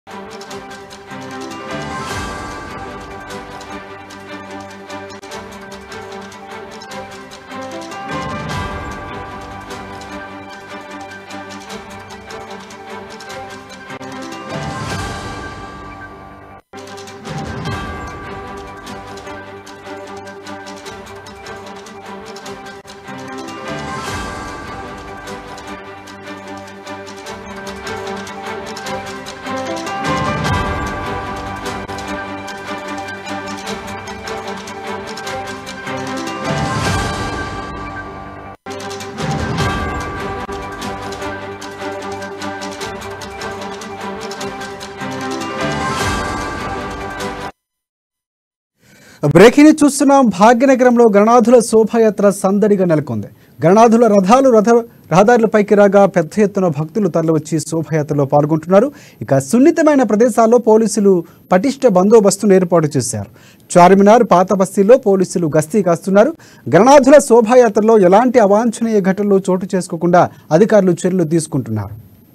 breaking news చూస్తున్నాం భాగ్యనగరంలో గణనాథుల శోభాయాత్ర సందడిగా నెలకొంది గణనాథుల రథాలు రథ రహదారులపైకి రాగా పెద్ద ఎత్తున భక్తులు తరలివచ్చి శోభాయాత్రలో పాల్గొంటున్నారు ఇక సున్నితమైన ప్రదేశాల్లో పోలీసులు పటిష్ట బందోబస్తును ఏర్పాటు చేశారు చార్మినార్ పాత బస్తీల్లో పోలీసులు గస్తీ కాస్తున్నారు గణనాథుల శోభాయాత్రలో ఎలాంటి అవాంఛనీయ ఘటనలు చోటు చేసుకోకుండా అధికారులు చర్యలు తీసుకుంటున్నారు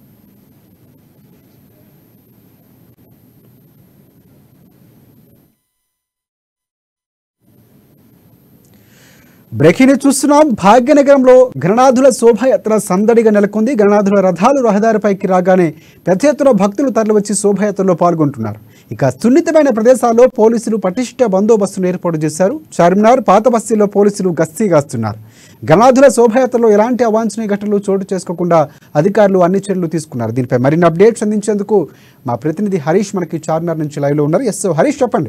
బ్రేకింగ్ న్యూస్ చూస్తున్నాం భాగ్యనగరంలో గణనాథుల శోభాయాత్ర సందడిగా నెలకొంది గణనాథుల రథాలు రహదారిపైకి రాగానే పెద్ద ఎత్తున భక్తులు తరలివచ్చి శోభాయాత్రలో పాల్గొంటున్నారు ఇక సున్నితమైన ప్రదేశాల్లో పోలీసులు పటిష్ట బందోబస్తును ఏర్పాటు చేశారు చార్మినార్ పాత బస్తీలో పోలీసులు గస్తీ కాస్తున్నారు గణనాథుల శోభాయాత్రలో ఎలాంటి అవాంఛనీయ ఘటనలు చోటు చేసుకోకుండా అధికారులు అన్ని చర్యలు తీసుకున్నారు దీనిపై మరిన్ని అప్డేట్స్ అందించేందుకు మా ప్రతినిధి హరీష్ మనకి చార్మినార్ నుంచి లైవ్లో ఉన్నారు ఎస్ హరీష్ చెప్పండి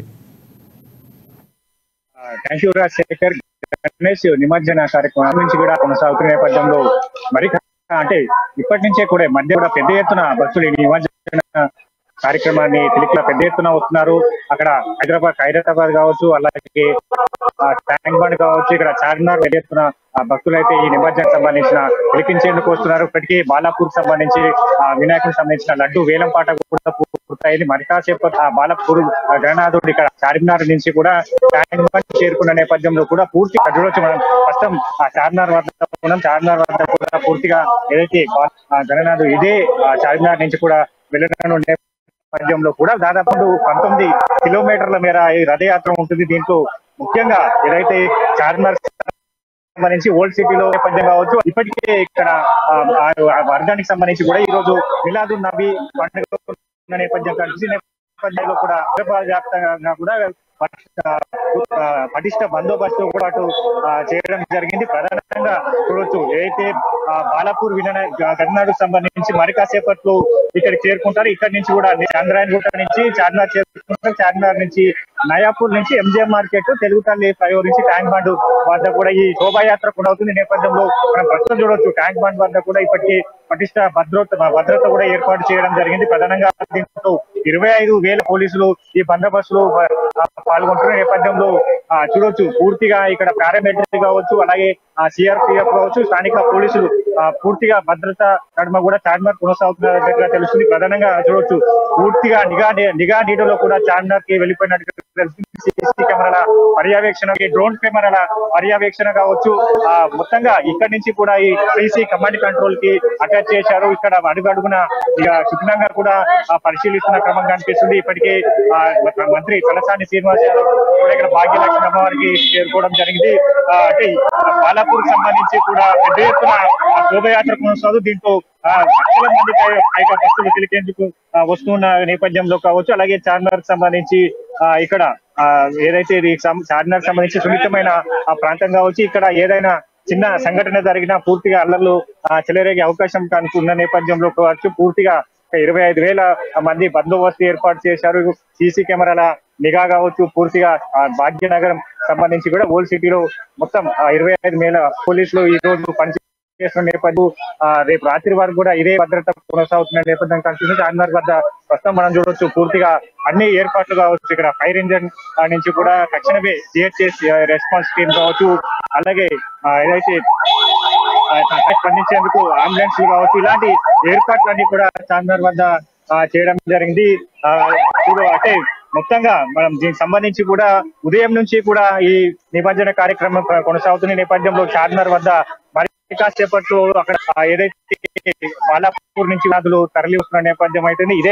థ్యాంక్ యూ రాజశేఖర్ గణేష్ నిమజ్జన కార్యక్రమం నుంచి కూడా కొనసాగుతున్న నేపథ్యంలో మరి అంటే ఇప్పటి నుంచే కూడా మధ్య కూడా పెద్ద ఎత్తున భక్తులు ఈ నిమజ్జన కార్యక్రమాన్ని తిలికిలో పెద్ద ఎత్తున వస్తున్నారు అక్కడ హైదరాబాద్ హైదరాబాద్ కావచ్చు అలాగే ఆ, ట్యాంక్ బండ్ కావచ్చు ఇక్కడ చార్మినార్ పెద్ద ఎత్తున ఆ, భక్తులు అయితే ఈ నిమజ్జనకు సంబంధించిన తిలికించేందుకు వస్తున్నారు ఇప్పటికీ బాలాపూర్ సంబంధించి ఆ వినాయకుడికి సంబంధించిన లడ్డు వేలం పాట కూడా పూర్తయింది మరి కాసేపు ఆ బాలాపూర్ ఆ, గణనాథుడు ఇక్కడ చార్మినార్ నుంచి కూడా ట్యాంక్ బండ్ చేరుకున్న నేపథ్యంలో కూడా పూర్తి చూడవచ్చు మనం ప్రస్తుతం ఆ చార్మినార్ వద్ద ఉన్నాం చార్మినార్ వద్ద కూడా పూర్తిగా ఏదైతే బా- ఆ గణనాథుడు ఇదే ఆ చార్మినార్ నుంచి కూడా వెళ్ళడం నేపథ్యంలో కూడా దాదాపు పంతొమ్మిది కిలోమీటర్ల మేర ఈ రథయాత్ర ఉంటుంది దీంట్లో ముఖ్యంగా ఏదైతే చార్మినార్ సంబంధించి ఓల్డ్ సిటీలో నేపథ్యం కావచ్చు ఇప్పటికే ఇక్కడ ఆ, ఆ వర్గానికి సంబంధించి కూడా ఈ రోజు మిలాదు నబీ పండుగ ఉన్న నేపథ్యం కనిపిస్తుంది నేపథ్యంలో కూడా హైదరాబాద్ వ్యాప్తంగా కూడా పటిష్ట ఆ, పటిష్ట బందోబస్తు కూడా అటు ఆ, చేయడం జరిగింది ప్రధానంగా చూడొచ్చు ఏదైతే ఆ, బాలాపూర్ వినన గడినాడుకు సంబంధించి మరి కాసేపట్లో ఇక్కడికి చేరుకుంటారు ఇక్కడ నుంచి కూడా చంద్రాయన్ గుట్ట నుంచి చార్మినార్ చేరుకుంటారు చార్మినార్ నుంచి నయాపూర్ నుంచి ఎంజిఎం మార్కెట్ తెలుగు తల్లి ఫ్లైఓవర్ నుంచి ట్యాంక్ బండ్ వద్ద కూడా ఈ శోభాయాత్ర కూడా అవుతుంది ఈ నేపథ్యంలో మనం ప్రస్తుతం చూడొచ్చు ట్యాంక్ బండ్ వద్ద కూడా ఇప్పటికీ పటిష్ట భద్రత భద్రత కూడా ఏర్పాటు చేయడం జరిగింది ప్రధానంగా దీంట్లో ఇరవై ఐదు వేల పోలీసులు ఈ బందోబస్తులో ఆ, పాల్గొంటున్న నేపథ్యంంలో ఆ, చూడొచ్చు పూర్తిగా ఇక్కడ పారామిలిటరీ కావచ్చు అలాగే సిఆర్పిఎఫ్ కావచ్చు స్థానిక పోలీసులు ఆ, పూర్తిగా భద్రత నడుమ కూడా చార్మినార్ కొనసాగుతున్నట్టుగా తెలుస్తుంది ప్రధానంగా చూడొచ్చు పూర్తిగా నిఘా నిఘా నీడలో కూడా చార్మినార్ కి వెళ్ళిపోయినట్టుగా తెలుస్తుంది సీసీ కెమెరాల పర్యవేక్షణ డ్రోన్ కెమెరాల పర్యవేక్షణ కావచ్చు ఆ మొత్తంగా ఇక్కడ నుంచి కూడా ఈ సీసీ కమాండ్ కంట్రోల్ కి అటాచ్ చేశారు ఇక్కడ అడుగడుగున ఇక క్షుణ్ణంగా కూడా ఆ, పరిశీలిస్తున్న క్రమం కనిపిస్తుంది ఇప్పటికే ఆ, మంత్రి తలసాని శ్రీనివాస్ యాదవ్ కూడా ఇక్కడ భాగ్యలక్ష్మి అమ్మవారికి చేరుకోవడం జరిగింది ఆ, అంటే ఈ బాలాపూర్ సంబంధించి కూడా పెద్ద ఎత్తున ఆ శోభయాత్ర కొనసాగు దీంతో ఆ, లక్షల మంది పై- పైగా భక్తులు తిరిగేందుకు ఆ, వస్తున్న నేపథ్యంలో కావచ్చు అలాగే చార్మినార్ సంబంధించి ఆ, ఇక్కడ ఆ, ఏదైతే ఇది సం- చార్మినార్ సంబంధించి సున్నితమైన ఆ ప్రాంతం కావచ్చు ఇక్కడ ఏదైనా చిన్న సంఘటన జరిగినా పూర్తిగా అల్లర్లు ఆ, చెలరేగే అవకాశం కనుకున్న నేపథ్యంలో కావచ్చు పూర్తిగా ఒక ఇరవై ఐదు వేల మంది బందోబస్తు ఏర్పాటు చేశారు సీసీ కెమెరాల నిఘా కావచ్చు పూర్తిగా ఆ, భాగ్యనగరం సంబంధించి కూడా ఓల్డ్ సిటీలో మొత్తం ఇరవై ఐదు వేల పోలీసులు ఈ రోజు పనిచే చేస్తున్న నేపథ్యం ఆ, రేపు రాత్రి వరకు కూడా ఇదే భద్రత కొనసాగుతున్న నేపథ్యం కనిపిస్తుంది చార్మినార్ వద్ద ప్రస్తుతం మనం చూడొచ్చు పూర్తిగా అన్ని ఏర్పాట్లు కావచ్చు ఇక్కడ ఫైర్ ఇంజన్ ఆ, నుంచి కూడా తక్షణమే జిహెచ్ఎస్ రెస్పాన్స్ టీమ్ కావచ్చు అలాగే ఆ, ఏదైతే ఆ, స్పందించేందుకు అంబులెన్స్ కావచ్చు ఇలాంటి ఏర్పాట్లన్నీ కూడా చార్మినార్ వద్ద ఆ, చేయడం జరిగింది ఆ, ఇప్పుడు అంటే మొత్తంగా మనం దీనికి సంబంధించి కూడా ఉదయం నుంచి కూడా ఈ నిమజ్జన కార్యక్రమం కొ- కొనసాగుతున్న నేపథ్యంలో చార్మినార్ వద్ద మరి కాసేపట్లో అక్కడ ఆ, ఏదైతే బాలాపూర్ నుంచి నాదులు తరలి వస్తున్న నేపథ్యం అయితే ఇదే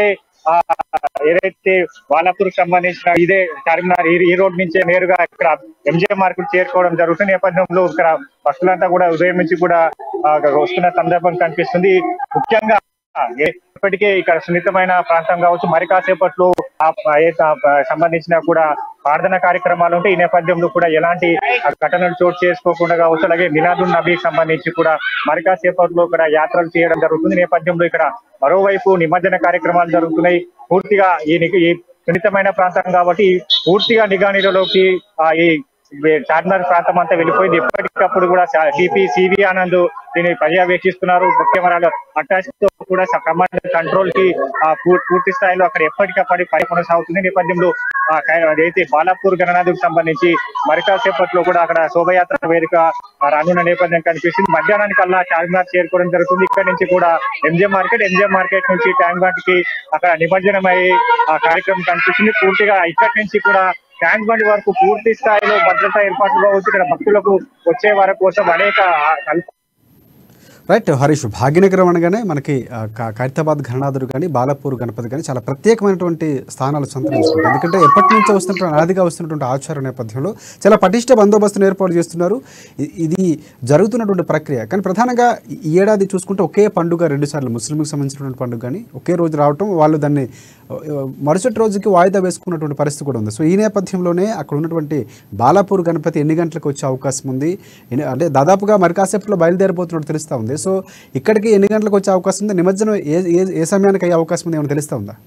ఆ ఏదైతే వాలాపూర్ సంబంధించిన ఇదే చార్మినార్ ఈ- ఈ రోడ్ నుంచే నేరుగా ఇక్కడ ఎంజిఎం మార్కెట్ చేరుకోవడం జరుగుతుంది నేపథ్యంలో ఇక్కడ భక్తులంతా కూడా ఉదయం నుంచి కూడా ఆ, వస్తున్న సందర్భం కనిపిస్తుంది ముఖ్యంగా ఏ- ఇప్పటికే ఇక్కడ సున్నితమైన ప్రాంతం కావచ్చు మరి కాసేపట్లో ఆ ప- ఏ- ఆ ప- సంబంధించిన కూడా ప్రార్థన కార్యక్రమాలు ఉంటాయి ఈ నేపథ్యంలో కూడా ఎలాంటి ఆ ఘటనలు చోటు చేసుకోకుండా కావచ్చు అలాగే మిలాదున్ నబీకి సంబంధించి కూడా మరి కాసేపట్లో ఇక్కడ యాత్రలు చేయడం జరుగుతుంది ఈ నేపథ్యంలో ఇక్కడ మరోవైపు నిమజ్జన కార్యక్రమాలు జరుగుతున్నాయి పూర్తిగా ఈ ని- ఈ సున్నితమైన ప్రాంతం కాబట్టి పూర్తిగా నిఘా నీడలోకి ఆ ఈ చార్మినార్ ప్రాంతం అంతా వెళ్ళిపోయింది ఎప్పటికప్పుడు కూడా సిపి సివి ఆనంద్ దీన్ని పర్యవేక్షిస్తున్నారు కెమెరాలు అటాచ్ తో కూడా కమాండ్ కంట్రోల్ కి ఆ, పూ- పూర్తి స్థాయిలో అక్కడ ఎప్పటికప్పటి పని కొనసాగుతుంది ఈ నేపథ్యంలో ఆ, క- అదైతే బాలాపూర్ గణనాథుకు సంబంధించి మరి కాసేపట్లో కూడా అక్కడ శోభయాత్ర వేదిక ఆ, రానున్న నేపథ్యం కనిపిస్తుంది మధ్యాహ్నానికల్లా చార్మినార్ చేరుకోవడం జరుగుతుంది ఇక్కడ నుంచి కూడా ఎంజిఎం మార్కెట్ ఎంజిఎం మార్కెట్ నుంచి ట్యాంక్ బండ్ కి అక్కడ నిమజ్జనం అయ్యి ఆ కార్యక్రమం కనిపిస్తుంది పూర్తిగా ఇక్కడి నుంచి కూడా ట్యాంక్ బండ్ వరకు పూర్తి స్థాయిలో భద్రతా ఏర్పాట్లు కావచ్చు ఇక్కడ భక్తులకు వచ్చే వారి కోసం అనేక ఆ, కల్ప రైట్ హరీష్ భాగ్యనగరం అనగానే మనకి ఆ, క- ఖైరతాబాద్ గణనాథుడు కానీ బాలాపూర్ గణపతి కానీ చాలా ప్రత్యేకమైనటువంటి స్థానాలు సంతరించుకుంటాయి ఎందుకంటే ఎప్పటి నుంచో వస్తున్నటువంటి అనాదిగా వస్తున్నటువంటి ఆచార నేపథ్యంలో చాలా పటిష్ట బందోబస్తును ఏర్పాటు చేస్తున్నారు ఇ- ఇది జరుగుతున్నటువంటి ప్రక్రియ కానీ ప్రధానంగా ఈ ఏడాది చూసుకుంటే ఒకే పండుగ రెండు సార్లు ముస్లింకి సంబంధించినటువంటి పండుగ కానీ ఒకే రోజు రావటం వాళ్ళు దాన్ని ఆ, మరుసటి రోజుకి వాయిదా వేసుకున్నటువంటి పరిస్థితి కూడా ఉంది సో ఈ నేపథ్యంలోనే అక్కడ ఉన్నటువంటి బాలాపూర్ గణపతి ఎన్ని గంటలకు వచ్చే అవకాశం ఉంది ఎన్ని- అంటే దాదాపుగా మరి కాసేపులో బయలుదేరిపోతున్నట్టు తెలుస్తూ ఉంది సో ఇక్కడికి ఎన్ని గంటలకు వచ్చే అవకాశం ఉంది నిమజ్జనం ఏ ఏ- ఏ సమయానికి అయ్యే అవకాశం ఉంది ఏమైనా తెలుస్తూ ఉందా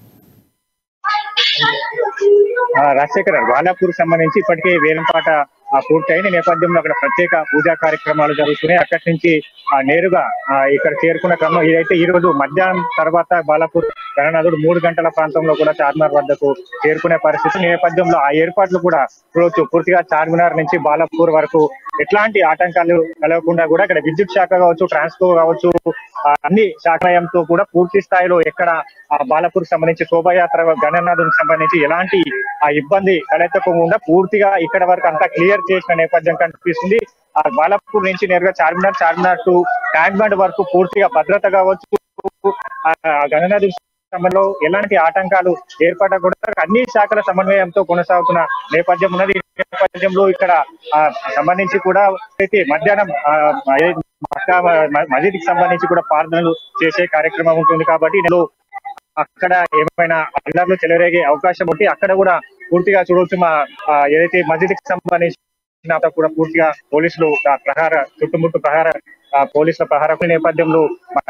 ఆ, రాజశేఖర్ వాలాపూర్ సంబంధించి ఇప్పటికే వేలంపాట ఆ, పూర్తయిన నేపథ్యంలో అక్కడ ప్రత్యేక పూజా కార్యక్రమాలు జరుగుతున్నాయి అక్కడి నుంచి ఆ, నేరుగా ఆ, ఇక్కడ చేరుకున్న క్రమం ఇదైతే ఈ రోజు మధ్యాహ్నం తర్వాత బాలాపూర్ గణనాథుడు మూడు గంటల ప్రాంతంలో కూడా చార్మినార్ వద్దకు చేరుకునే పరిస్థితి ఈ నేపథ్యంలో ఆ ఏర్పాట్లు కూడా చూడొచ్చు పూర్తిగా చార్మినార్ నుంచి బాలాపూర్ వరకు ఎట్లాంటి ఆటంకాలు కలగకుండా కూడా ఇక్కడ విద్యుత్ శాఖ కావచ్చు ట్రాన్స్కో కావచ్చు ఆ, అన్ని శాఖలయంతో కూడా పూర్తి స్థాయిలో ఎక్కడ ఆ బాలాపూర్ సంబంధించి శోభయాత్ర గణనాథునికి సంబంధించి ఎలాంటి ఆ ఇబ్బంది తలెత్తకుండా పూర్తిగా ఇక్కడ వరకు అంతా క్లియర్ చేసిన నేపథ్యం కనిపిస్తుంది ఆ బాలాపూర్ నుంచి నేరుగా Charminar Charminar to tank bund వరకు పూర్తిగా భద్రత కావచ్చు ఆ గణనాథుడి సమయంలో ఎలాంటి ఆటంకాలు ఏర్పడకూడదు అన్ని శాఖల సమన్వయంతో కొనసాగుతున్న నేపథ్యం ఉన్నది ఈ నేపథ్యంలో ఇక్కడ ఆ, సంబంధించి కూడా అయితే మధ్యాహ్నం ఆ, ఏ- మక్కా మ- మసీద్కి సంబంధించి కూడా ప్రార్థనలు చేసే కార్యక్రమం ఉంటుంది కాబట్టి నేను అక్కడ ఏమైనా అల్లర్లు చెలరేగే అవకాశం ఉంటే అక్కడ కూడా పూర్తిగా చూడవచ్చు మా ఆ, ఏదైతే మసీద్కి సంబంధించిన అంతా కూడా పూర్తిగా పోలీసులు ఆ ప్రహార చుట్టుముట్టు ప్రహార ఆ, పోలీసుల ప్రహార నేపథ్యంలో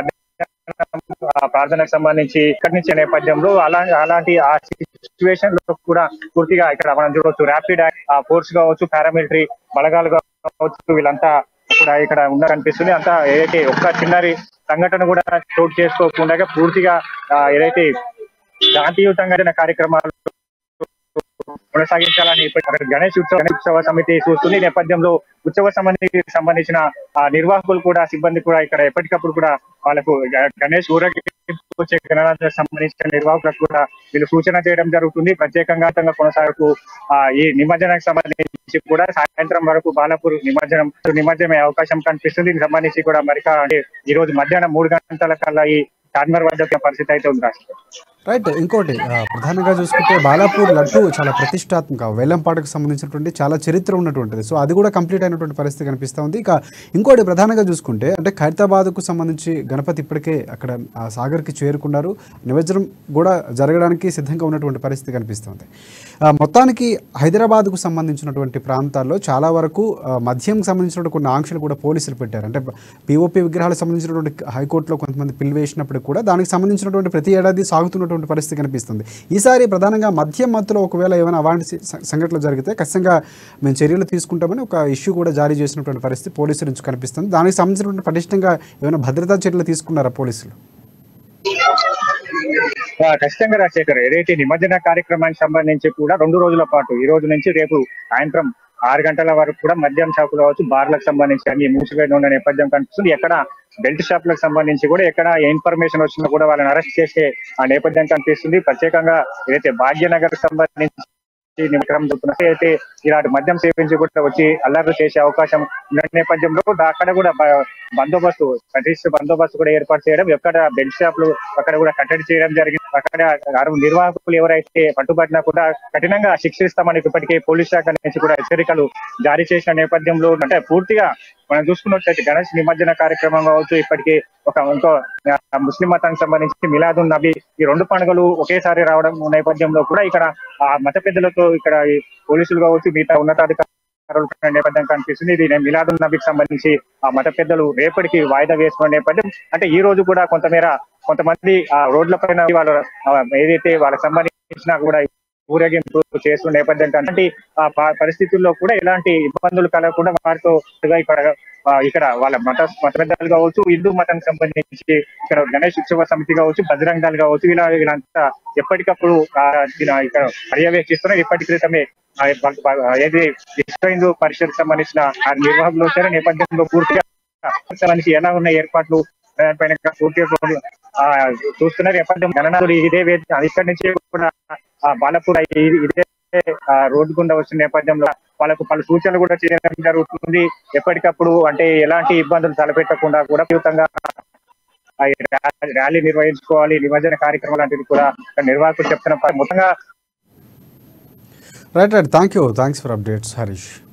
ఆ ప్రార్థనకు సంబంధించి ఇక్కడి నుంచి నేపథ్యంలో అలా అలాంటి ఆ సిచ్యువేషన్ లో కూడా పూర్తిగా ఇక్కడ మనం చూడవచ్చు ర్యాపిడ్ ఫోర్స్ కావచ్చు పారామిలిటరీ బలగాలు కావచ్చు వీళ్ళంతా కూడా ఇక్కడ ఉన్న కనిపిస్తుంది అంతా ఏదైతే ఒక్క చిన్నరి సంఘటన కూడా చోటు చేసుకోకుండా పూర్తిగా ఆ, ఏదైతే శాంతియుతంగా జరిగిన కార్యక్రమాలు కొనసాగించాలని ఇప్పటి అక్కడ గణేష్ ఉత్సవ గణేష్ ఉత్సవ సమితి చూస్తుంది ఈ నేపథ్యంలో ఉత్సవ సమితికి సంబంధించిన ఆ నిర్వాహకులు కూడా సిబ్బంది కూడా ఇక్కడ ఎప్పటికప్పుడు కూడా వాళ్ళకు గ- గణేష్ ఊరేగింపు వచ్చే గణనాథకు సంబంధించిన నిర్వాహకులకు కూడా వీళ్ళు సూచన చేయడం జరుగుతుంది ప్రత్యేకంగా తంగా కొనసాగుతూ ఆ ఈ నిమజ్జనానికి సంబంధించి కూడా సాయంత్రం వరకు బాలాపూర్ నిమజ్జనం నిమజ్జనమే అవకాశం కనిపిస్తుంది దీనికి సంబంధించి కూడా మరి అంటే ఈ రోజు మధ్యాహ్నం మూడు గంటల కల్లా ఈ చార్మినార్ వద్ద పరిస్థితి అయితే ఉంది రాష్ట్రం రైట్ ఇంకోటి ఆ, ప్రధానంగా చూసుకుంటే బాలాపూర్ లడ్డు చాలా ప్రతిష్టాత్మక వేలంపాటకు సంబంధించినటువంటి చాలా చరిత్ర ఉన్నటువంటిది సో అది కూడా కంప్లీట్ అయినటువంటి పరిస్థితి కనిపిస్తూ ఉంది ఇక ఇంకోటి ప్రధానంగా చూసుకుంటే అంటే ఖైరతాబాద్కు సంబంధించి గణపతి ఇప్పటికే అక్కడ ఆ సాగర్కి చేరుకున్నారు నిమజ్జనం కూడా జరగడానికి సిద్ధంగా ఉన్నటువంటి పరిస్థితి కనిపిస్తుంది ఆ, మొత్తానికి హైదరాబాద్కు సంబంధించినటువంటి ప్రాంతాల్లో చాలా వరకు ఆ, మద్యంకి సంబంధించినటువంటి కొన్ని ఆంక్షలు కూడా పోలీసులు పెట్టారు అంటే పిఓపి విగ్రహాలకు సంబంధించినటువంటి హైకోర్టులో కొంతమంది పిల్ వేసినప్పుడు కూడా దానికి సంబంధించినటువంటి ప్రతి ఏడాది సాగుతున్నటువంటి పరిస్థితి కనిపిస్తుంది ఈసారి ప్రధానంగా మద్యం మత్తులో ఒకవేళ ఏమైనా అవాంటి స- సంఘటనలు జరిగితే ఖచ్చితంగా మేము చర్యలు తీసుకుంటామని ఒక ఇష్యూ కూడా జారీ చేసినటువంటి పరిస్థితి పోలీసుల నుంచి కనిపిస్తుంది దానికి సంబంధించినటువంటి పటిష్టంగా ఏమైనా భద్రతా చర్యలు తీసుకున్నారా పోలీసులు ఆ, ఖచ్చితంగా రాజశేఖర్ ఏదైతే నిమజ్జన కార్యక్రమానికి సంబంధించి కూడా రెండు రోజుల పాటు ఈ రోజు నుంచి రేపు సాయంత్రం ఆరు గంటల వరకు కూడా మద్యం షాపులు కావచ్చు బార్లకు సంబంధించి అన్ని మూసివేయడం ఉన్న నేపథ్యం కనిపిస్తుంది ఎక్కడ బెల్ట్ షాపులకు సంబంధించి కూడా ఎక్కడ ఏ ఇన్ఫర్మేషన్ వచ్చినా కూడా వాళ్ళని అరెస్ట్ చేసే ఆ నేపథ్యం కనిపిస్తుంది ప్రత్యేకంగా ఏదైతే భాగ్యనగర్ సంబంధించి నిమిషం జరుగుతున్నది అయితే ఇలాంటి మద్యం సేవించి కూడా వచ్చి అల్లర్లు చేసే అవకాశం ఉన్న నేపథ్యంలో దా- అక్కడ కూడా బ- బందోబస్తు పటిష్ట బందోబస్తు కూడా ఏర్పాటు చేయడం ఎక్కడ బెల్ట్ షాపులు అక్కడ కూడా కట్టడి చేయడం జరిగింది అక్కడ అరు నిర్వాహకులు ఎవరైతే పట్టుబడినా కూడా కఠినంగా శిక్షిస్తామని ఇప్పటికే పోలీస్ శాఖ నుంచి కూడా హెచ్చరికలు జారీ చేసిన నేపథ్యంలో అంటే పూర్తిగా మనం చూసుకున్నట్లయితే గణేష్ నిమజ్జన కార్యక్రమం కావచ్చు ఇప్పటికీ ఒక ఇంకో ఆ, ముస్లిం మతానికి సంబంధించి మిలాదున్ నబీ ఈ రెండు పండుగలు ఒకేసారి రావడం నేపథ్యంలో కూడా ఇక్కడ ఆ మత పెద్దలతో ఇక్కడ ఈ పోలీసులు కావచ్చు మిగతా ఉన్నతాధికారులు ఉన్న నేపథ్యం కనిపిస్తుంది ఇది నేను మిలాదున్ నబీకి సంబంధించి ఆ మత పెద్దలు రేపటికి వాయిదా వేసుకున్న నేపథ్యం అంటే ఈ రోజు కూడా కొంతమేర కొంతమంది ఆ రోడ్ల పైన వాళ్ళ ఆ, ఏదైతే వాళ్ళకి సంబంధించిన కూడా ఊరేగింపు చేస్తున్న నేపథ్యం కాబట్టి ఆ ప- పరిస్థితుల్లో కూడా ఎలాంటి ఇబ్బందులు కలగకుండా వారితో ఇక్కడ ఆ, ఇక్కడ వాళ్ళ మత మత పెద్దలు కావచ్చు హిందూ మతానికి సంబంధించి ఇక్కడ గణేష్ ఉత్సవ సమితి కావచ్చు బజరంగ దళ్ కావచ్చు ఇలా వీళ్ళంతా ఎప్పటికప్పుడు ఆ, ఇలా ఇక్కడ పర్యవేక్షిస్తున్నారు ఇప్పటి క్రితమే ఆ, బ- బ- ఏది విశ్వ హిందూ పరిషత్ సంబంధించిన ఆ నిర్వాహకులు వచ్చారు నేపథ్యంలో పూర్తిగా సంబంధించి ఎలా ఉన్న ఏర్పాట్లు దానిపైన పూర్తిగా ఆ, చూస్తున్నారు ఎప్పటి గణనాథుడు ఇదే వేదిక ఇక్కడి నుంచి కూడా ఆ బాలపూర్ ఇ- ఇదే ఆ, రోడ్డు గుండా వచ్చిన నేపథ్యంలో వాళ్ళకు పలు సూచనలు కూడా చేయడం జరుగుతుంది ఎప్పటికప్పుడు అంటే ఎలాంటి ఇబ్బందులు తలపెట్టకుండా కూడా విస్తృతంగా ఆ ర్యా- ర్యాలీ నిర్వహించుకోవాలి నిమజ్జన కార్యక్రమం లాంటివి కూడా నిర్వాహకులు చెప్తున్న ప- మొత్తంగా right right thank you thanks for updates Harish